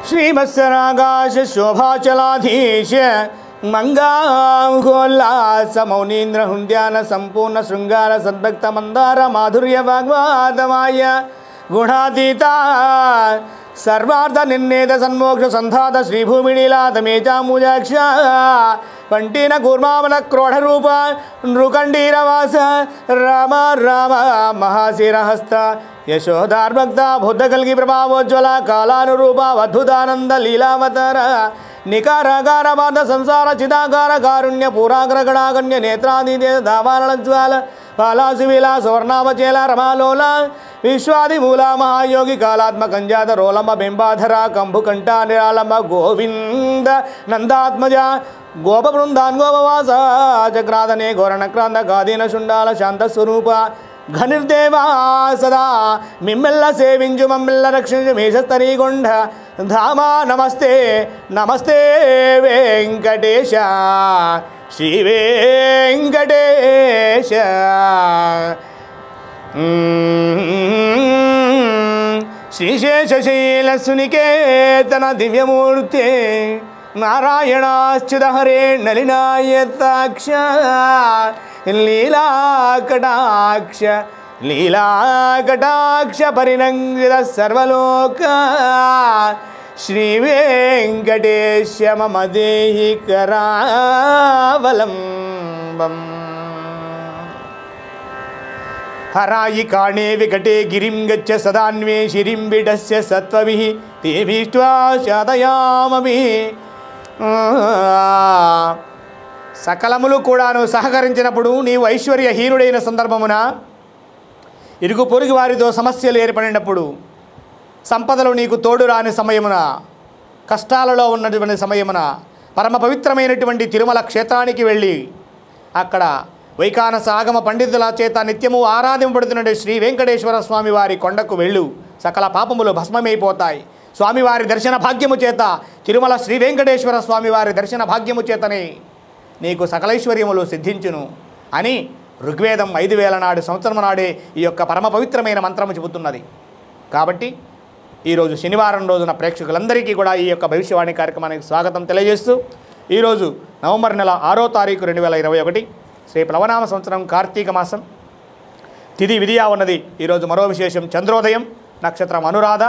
శ్రీమత్సరాకాశ శోభాచలాధీశ మంగాంగోల్లాస మౌనీంద్ర హృంద్యాన సంపూర్ణ శృంగార సద్భక్త మందార మాధుర్య వాగ్వాదమాయ గుణాతీత సర్వార్థ నిర్ణేత సన్మోక్ష సంధాత శ్రీభూమినీలాత మేచామూజాక్ష పంటిన కూర్మావన క్రోఢ రూప నృకండీరవాస రామ రామ మహాశిరహస్త యశోదార్భక్త బుద్ధ కల్గి ప్రభావోజ్వల కాలానురూప అద్భుతానంద లీలావతార నికారాగార బాధ సంసార చిదాకార కారుణ్య పురాగ్ర గణాగణ్య నేత్రాది దావారణ జ్వాల పాలాసి విలాస వర్ణావచేల రమాలోల విశ్వాది మూల మహాయోగి కాలాత్మకంజాత రోలమ బింబాధర కంభు కంఠ నిరాళమ గోవింద నందాత్మజ గోప బృందాన్ గోపవాస చక్రాదనే ఘోరణక్రాంత గాదీన శుండాల శాంత స్వరూప ఘనిర్దేవా సదా మిమ్మెల్ల సేవించు మమ్మెల్ల రక్షించు మేషస్తరీగొండ ధామా నమస్తే నమస్తే వెంకటేశ శ్రీ వెంకటేశ శ్రీశేషశైల సునికేతన దివ్యమూర్తే నారాయణాశ్చుత హరే నలినాయతాక్ష లీలాకటాక్ష లీలాకటాక్ష పరిణంగిత సర్వలోక శ్రీ వెంకటేశ మమ దేహి కరావలంబం హరాయి కాణే వికటే గిరిం గచ్చ సదాన్వే శిరిం బిడస్య సత్వభి తేభీష్ట్వా శాతయామమి సకలములు కూడాను సహకరించినప్పుడు నీవు ఐశ్వర్యహీనుడైన సందర్భమున ఇరుగు పొరుగు వారితో సమస్యలు ఏర్పడినప్పుడు సంపదలు నీకు తోడు రాని సమయమున కష్టాలలో ఉన్నటువంటి సమయమున పరమ పవిత్రమైనటువంటి తిరుమల క్షేత్రానికి వెళ్ళి అక్కడ వైకానస ఆగమ పండితుల చేత నిత్యము ఆరాధింపబడుతున్న శ్రీ వెంకటేశ్వర స్వామి వారి కొండకు వెళ్ళు సకల పాపములు భస్మమైపోతాయి స్వామివారి దర్శన భాగ్యము చేత తిరుమల శ్రీ వెంకటేశ్వర స్వామి వారి దర్శన భాగ్యము చేతనే నీకు సకలైశ్వర్యములు సిద్ధించును అని ఋగ్వేదం ఐదు వేల నాడు సంవత్సరం నాడే ఈ యొక్క పరమ పవిత్రమైన మంత్రము చెబుతున్నది కాబట్టి ఈరోజు శనివారం రోజున ప్రేక్షకులందరికీ కూడా ఈ యొక్క భవిష్యవాణి కార్యక్రమానికి స్వాగతం తెలియజేస్తూ ఈరోజు నవంబర్ నెల ఆరో తారీఖు రెండు వేల ఇరవై ఒకటి శ్రీ ప్లవనామ సంవత్సరం కార్తీక మాసం తిథి విధియా ఉన్నది ఈరోజు మరో విశేషం చంద్రోదయం నక్షత్రం అనురాధ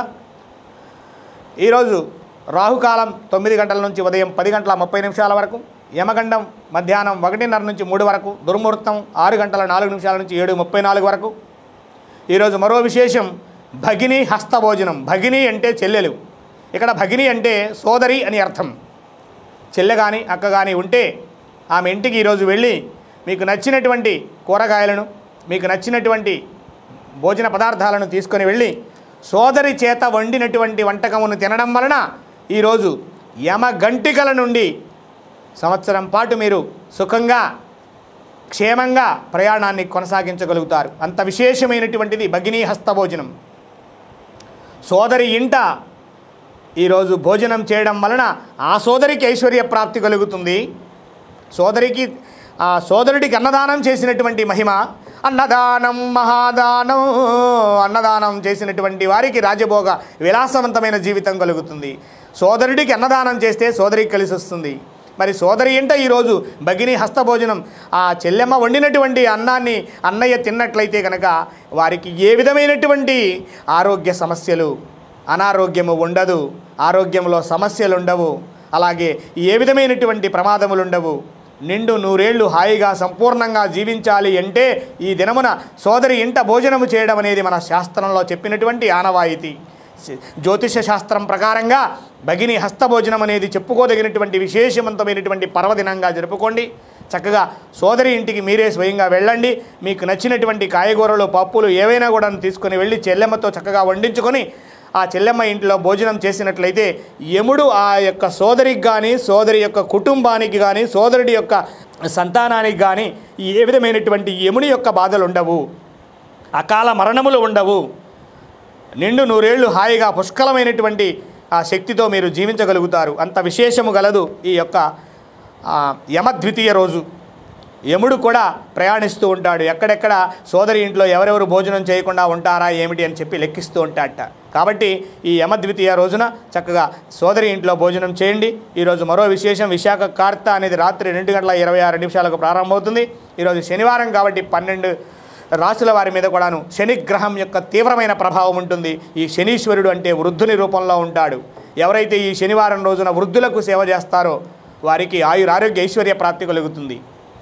ఈరోజు రాహుకాలం తొమ్మిది గంటల నుంచి ఉదయం పది గంటల ముప్పై నిమిషాల వరకు యమగండం మధ్యాహ్నం ఒకటిన్నర నుంచి మూడు వరకు దుర్ముహూర్తం ఆరు గంటల నాలుగు నిమిషాల నుంచి ఏడు ముప్పై నాలుగు వరకు ఈరోజు మరో విశేషం భగిని హస్తభోజనం భగిని అంటే చెల్లెలు ఇక్కడ భగిని అంటే సోదరి అని అర్థం చెల్లె కానీ అక్క కానీ ఉంటే ఆమె ఇంటికి ఈరోజు వెళ్ళి మీకు నచ్చినటువంటి కూరగాయలను మీకు నచ్చినటువంటి భోజన పదార్థాలను తీసుకొని వెళ్ళి సోదరి చేత వండినటువంటి వంటకమును తినడం వలన ఈరోజు యమగంటికల నుండి సంవత్సరం పాటు మీరు సుఖంగా క్షేమంగా ప్రయాణాన్ని కొనసాగించగలుగుతారు అంత విశేషమైనటువంటిది భగినీ హస్తభోజనం సోదరి ఇంట ఈరోజు భోజనం చేయడం వలన ఆ సోదరికి ఐశ్వర్య ప్రాప్తి కలుగుతుంది సోదరికి ఆ సోదరుడికి అన్నదానం చేసినటువంటి మహిమ అన్నదానం మహాదానం అన్నదానం చేసినటువంటి వారికి రాజభోగ విలాసవంతమైన జీవితం కలుగుతుంది సోదరుడికి అన్నదానం చేస్తే సోదరికి కలిసి వస్తుంది మరి సోదరి ఇంట ఈరోజు భగిని హస్తభోజనం ఆ చెల్లెమ్మ వండినటువంటి అన్నాన్ని అన్నయ్య తిన్నట్లయితే కనుక వారికి ఏ విధమైనటువంటి ఆరోగ్య సమస్యలు అనారోగ్యము ఉండదు ఆరోగ్యంలో సమస్యలు ఉండవు అలాగే ఏ విధమైనటువంటి ప్రమాదములు ఉండవు నిండు నూరేళ్లు హాయిగా సంపూర్ణంగా జీవించాలి అంటే ఈ దినమున సోదరి ఇంట భోజనము చేయడం అనేది మన శాస్త్రంలో చెప్పినటువంటి ఆనవాయితీ శ- జ్యోతిష శాస్త్రం ప్రకారంగా భగిని హస్తభోజనం అనేది చెప్పుకోదగినటువంటి విశేషవంతమైనటువంటి పర్వదినంగా జరుపుకోండి చక్కగా సోదరి ఇంటికి మీరే స్వయంగా వెళ్ళండి మీకు నచ్చినటువంటి కాయగూరలు పప్పులు ఏవైనా కూడా తీసుకొని వెళ్ళి చెల్లెమ్మతో చక్కగా వండించుకొని ఆ చెల్లెమ్మ ఇంట్లో భోజనం చేసినట్లయితే యముడు ఆ యొక్క సోదరికి కానీ సోదరి యొక్క కుటుంబానికి కానీ సోదరుడి యొక్క సంతానానికి కానీ ఏ విధమైనటువంటి యముని యొక్క బాధలు ఉండవు అకాల మరణములు ఉండవు నిండు నూరేళ్లు హాయిగా పుష్కలమైనటువంటి ఆ శక్తితో మీరు జీవించగలుగుతారు అంత విశేషము గలదు ఈ యొక్క ఆ, యమద్వితీయ రోజు యముడు కూడా ప్రయాణిస్తూ ఉంటాడు ఎక్కడెక్కడ సోదరి ఇంట్లో ఎవరెవరు భోజనం చేయకుండా ఉంటారా ఏమిటి అని చెప్పి లెక్కిస్తూ ఉంటాడట కాబట్టి ఈ యమద్వితీయ రోజున చక్కగా సోదరి ఇంట్లో భోజనం చేయండి ఈరోజు మరో విశేషం విశాఖ కార్త అనేది రాత్రి రెండు గంటల ఇరవై ఆరు నిమిషాలకు ప్రారంభమవుతుంది ఈరోజు శనివారం కాబట్టి పన్నెండు రాసుల వారి మీద కూడాను శని గ్రహం యొక్క తీవ్రమైన ప్రభావం ఉంటుంది ఈ శనీశ్వరుడు అంటే వృద్ధుని రూపంలో ఉంటాడు ఎవరైతే ఈ శనివారం రోజున వృద్ధులకు సేవ చేస్తారో వారికి ఆయురారోగ్య ఐశ్వర్య ప్రాప్తి కలుగుతుంది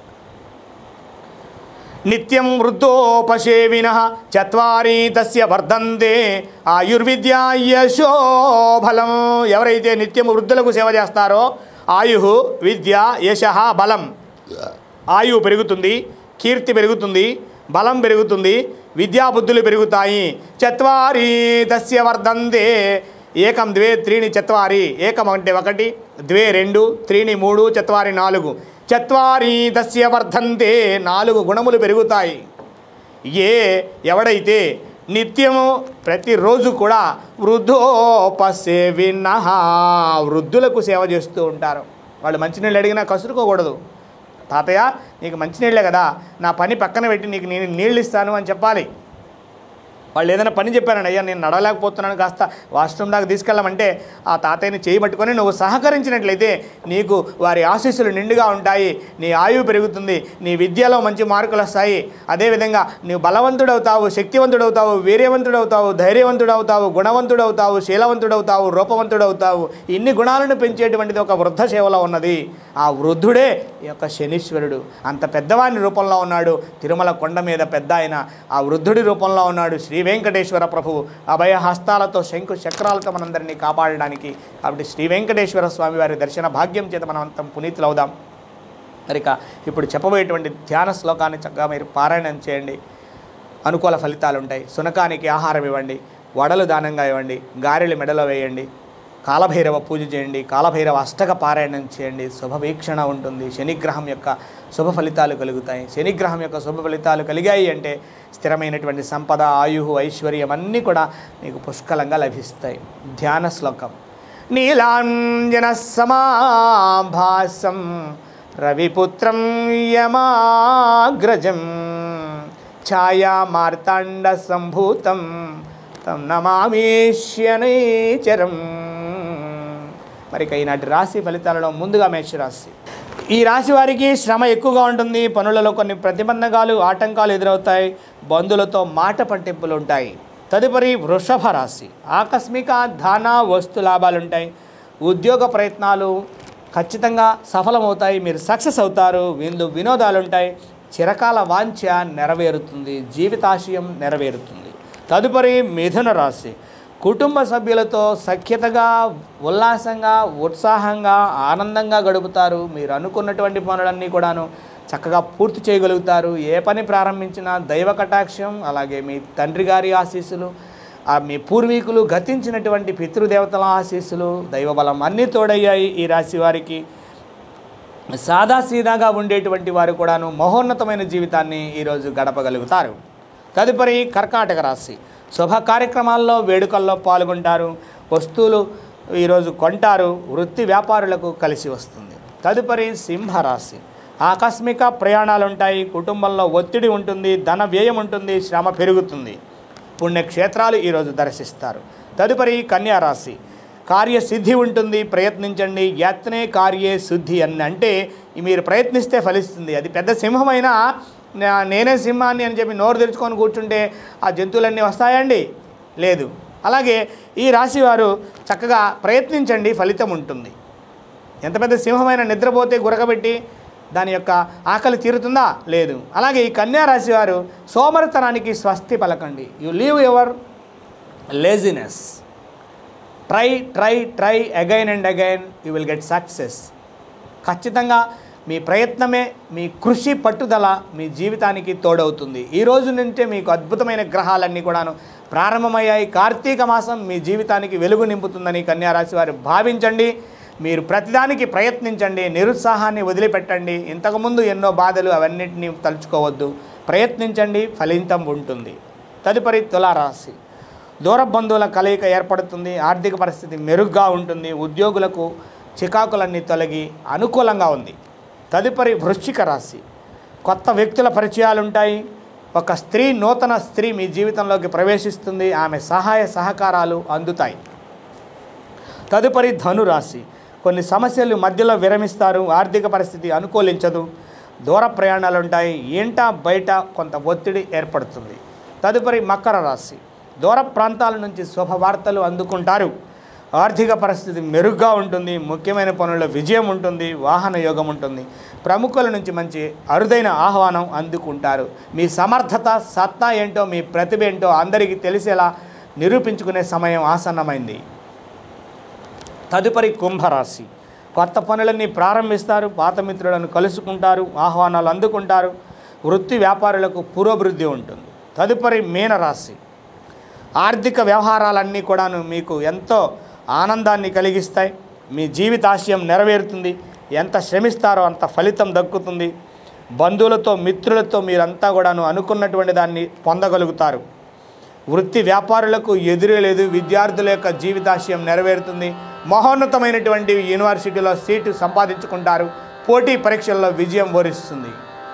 నిత్యం వృద్ధోపసేవిన చత్వారి తస్య వర్ధంతే ఆయుర్విద్య యశోబలం ఎవరైతే నిత్యం వృద్ధులకు సేవ చేస్తారో ఆయు విద్య యశ బలం ఆయువు పెరుగుతుంది కీర్తి పెరుగుతుంది బలం పెరుగుతుంది విద్యాబుద్ధులు పెరుగుతాయి చత్వారి తస్య వర్ధంతే ఏకం ద్వే త్రీని చత్వారి ఏకం అంటే ఒకటి ద్వే రెండు త్రీని మూడు చత్వారి నాలుగు చత్వారి తస్య వర్ధంతే నాలుగు గుణములు పెరుగుతాయి ఏ ఎవడైతే నిత్యము ప్రతిరోజు కూడా వృద్ధోపసేవిన వృద్ధులకు సేవ చేస్తూ ఉంటారు వాళ్ళు మంచినీళ్ళు అడిగినా కసురుకోకూడదు తాతయ్య నీకు మంచినీళ్ళే కదా నా పని పక్కన పెట్టి నీకు నేను నీళ్ళు ఇస్తాను అని చెప్పాలి వాళ్ళు ఏదైనా పని చెప్పారండి అయ్యా నేను నడవలేకపోతున్నాను కాస్త వాష్రూమ్ దాకా తీసుకెళ్ళమంటే ఆ తాతయ్యని చేయబట్టుకొని నువ్వు సహకరించినట్లయితే నీకు వారి ఆశీస్సులు నిండుగా ఉంటాయి నీ ఆయువు పెరుగుతుంది నీ విద్యలో మంచి మార్కులు వస్తాయి అదేవిధంగా నీవు బలవంతుడవుతావు శక్తివంతుడవుతావు వీర్యవంతుడవుతావు ధైర్యవంతుడవుతావు గుణవంతుడవుతావు శీలవంతుడవుతావు రూపవంతుడవుతావు ఇన్ని గుణాలను పెంచేటువంటిది ఒక వృద్ధ సేవలో ఉన్నది ఆ వృద్ధుడే ఈ యొక్క శనీశ్వరుడు అంత పెద్దవాని రూపంలో ఉన్నాడు తిరుమల కొండ మీద పెద్ద ఆయన ఆ వృద్ధుడి రూపంలో ఉన్నాడు శ్రీ వెంకటేశ్వర ప్రభువు అభయ హస్తాలతో శంకు చక్రాలతో మనందరినీ కాపాడడానికి కాబట్టి శ్రీ వెంకటేశ్వర స్వామి వారి దర్శన భాగ్యం చేత మనం అంతం పునీతులవుదాం మరిక ఇప్పుడు చెప్పబోయేటువంటి ధ్యాన శ్లోకాన్ని చక్కగా మీరు పారాయణం చేయండి అనుకూల ఫలితాలు ఉంటాయి సునకానికి ఆహారం ఇవ్వండి వడలు దానంగా ఇవ్వండి గారెలు మెడలో వేయండి కాలభైరవ పూజ చేయండి కాలభైరవ అష్టక పారాయణం చేయండి శుభవీక్షణ ఉంటుంది శనిగ్రహం యొక్క శుభ ఫలితాలు కలుగుతాయి శనిగ్రహం యొక్క శుభ ఫలితాలు కలిగాయి అంటే స్థిరమైనటువంటి సంపద ఆయుహు ఐశ్వర్యం అన్నీ కూడా మీకు పుష్కలంగా లభిస్తాయి ధ్యాన శ్లోకం నీలాంజన సమాభాసం రవిపుత్రం యమాగ్రజం ఛాయా మార్తాండ సంభూతం తం నమామేశ్యనైచరం మరి ఇక ఈనాటి రాశి ఫలితాలలో ముందుగా మేషరాశి ఈ రాశి వారికి శ్రమ ఎక్కువగా ఉంటుంది పనులలో కొన్ని ప్రతిబంధకాలు ఆటంకాలు ఎదురవుతాయి బంధువులతో మాట పట్టింపులు ఉంటాయి తదుపరి వృషభ రాశి ఆకస్మిక ధన వస్తు లాభాలు ఉంటాయి ఉద్యోగ ప్రయత్నాలు ఖచ్చితంగా సఫలమవుతాయి మీరు సక్సెస్ అవుతారు వీళ్ళు వినోదాలు ఉంటాయి చిరకాల వాంఛ నెరవేరుతుంది జీవితాశయం నెరవేరుతుంది తదుపరి మిథున రాశి కుటుంబ సభ్యులతో సఖ్యతగా ఉల్లాసంగా ఉత్సాహంగా ఆనందంగా గడుపుతారు మీరు అనుకున్నటువంటి పనులన్నీ కూడాను చక్కగా పూర్తి చేయగలుగుతారు ఏ పని ప్రారంభించినా దైవ కటాక్షం అలాగే మీ తండ్రి గారి ఆశీస్సులు ఆ మీ పూర్వీకులు గతించినటువంటి పితృదేవతల ఆశీస్సులు దైవబలం అన్నీ తోడయ్యాయి ఈ రాశి వారికి సాదాసీదాగా ఉండేటువంటి వారు కూడాను మహోన్నతమైన జీవితాన్ని ఈరోజు గడపగలుగుతారు తదుపరి కర్కాటక రాశి శుభ కార్యక్రమాల్లో వేడుకల్లో పాల్గొంటారు వస్తువులు ఈరోజు కొంటారు వృత్తి వ్యాపారులకు కలిసి వస్తుంది తదుపరి సింహరాశి ఆకస్మిక ప్రయాణాలు ఉంటాయి కుటుంబంలో ఒత్తిడి ఉంటుంది ధన వ్యయం ఉంటుంది శ్రమ పెరుగుతుంది పుణ్యక్షేత్రాలు ఈరోజు దర్శిస్తారు తదుపరి కన్యా రాశి కార్యసిద్ధి ఉంటుంది ప్రయత్నించండి యత్నే కార్యే శుద్ధి అని అంటే మీరు ప్రయత్నిస్తే ఫలిస్తుంది అది పెద్ద సింహమైనా నా- నేనే సింహాన్ని అని చెప్పి నోరు తెరుచుకొని కూర్చుంటే ఆ జంతువులన్నీ వస్తాయండి లేదు అలాగే ఈ రాశి వారు చక్కగా ప్రయత్నించండి ఫలితం ఉంటుంది ఎంత పెద్ద సింహమైన నిద్రపోతే గురకబెట్టి దాని యొక్క ఆకలి తీరుతుందా లేదు అలాగే ఈ కన్యా రాశి వారు సోమరితనానికి స్వస్తి పలకండి you leave your laziness try try try again and again you will get success ఖచ్చితంగా మీ ప్రయత్నమే మీ కృషి పట్టుదల మీ జీవితానికి తోడవుతుంది ఈ రోజు నుంచే మీకు అద్భుతమైన గ్రహాలన్నీ కూడాను ప్రారంభమయ్యాయి కార్తీక మాసం మీ జీవితానికి వెలుగు నింపుతుందని కన్యారాశి వారు భావించండి మీరు ప్రతిదానికి ప్రయత్నించండి నిరుత్సాహాన్ని వదిలిపెట్టండి ఇంతకుముందు ఎన్నో బాధలు అవన్నిటిని తలుచుకోవద్దు ప్రయత్నించండి ఫలితం ఉంటుంది తదుపరి తులారాశి దూర బంధువుల కలయిక ఏర్పడుతుంది ఆర్థిక పరిస్థితి మెరుగ్గా ఉంటుంది ఉద్యోగులకు చికాకులన్నీ తొలగి అనుకూలంగా ఉంది తదుపరి వృశ్చిక రాశి కొత్త వ్యక్తుల పరిచయాలు ఉంటాయి ఒక స్త్రీ నూతన స్త్రీ మీ జీవితంలోకి ప్రవేశిస్తుంది ఆమె సహాయ సహకారాలు అందుతాయి తదుపరి ధనురాశి కొన్ని సమస్యలు మధ్యలో విరమిస్తారు ఆర్థిక పరిస్థితి అనుకూలించదు దూర ప్రయాణాలు ఉంటాయి ఇంట బయట కొంత ఒత్తిడి ఏర్పడుతుంది తదుపరి మకర రాశి దూర ప్రాంతాల నుంచి శుభవార్తలు అందుకుంటారు ఆర్థిక పరిస్థితి మెరుగ్గా ఉంటుంది ముఖ్యమైన పనుల్లో విజయం ఉంటుంది వాహన యోగం ఉంటుంది ప్రముఖుల నుంచి మంచి అరుదైన ఆహ్వానం అందుకుంటారు మీ సమర్థత సత్తా ఏంటో మీ ప్రతిభ ఏంటో అందరికీ తెలిసేలా నిరూపించుకునే సమయం ఆసన్నమైంది తదుపరి కుంభరాశి కొత్త పనులన్నీ ప్రారంభిస్తారు పాత మిత్రులను కలుసుకుంటారు ఆహ్వానాలు అందుకుంటారు వృత్తి వ్యాపారులకు పురోభివృద్ధి ఉంటుంది తదుపరి మీనరాశి ఆర్థిక వ్యవహారాలన్నీ కూడాను మీకు ఎంతో ఆనందాన్ని కలిగిస్తాయి మీ జీవితాశయం నెరవేరుతుంది ఎంత శ్రమిస్తారో అంత ఫలితం దక్కుతుంది బంధువులతో మిత్రులతో మీరంతా కూడాను అనుకున్నటువంటి దాన్ని పొందగలుగుతారు వృత్తి వ్యాపారులకు ఎదురే లేదు విద్యార్థుల యొక్క జీవితాశయం నెరవేరుతుంది మహోన్నతమైనటువంటి యూనివర్సిటీలో సీటు సంపాదించుకుంటారు పోటీ పరీక్షల్లో విజయం వరిస్తుంది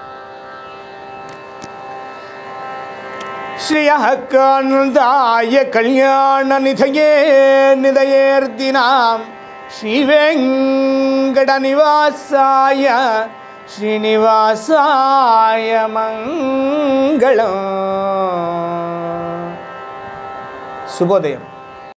శ్రియ కానందాయ కళ్యాణ నిధయే నిదయేర్దినాం శ్రీ వెంకట నివాసాయ శ్రీనివాసాయ మంగళం శుభోదయం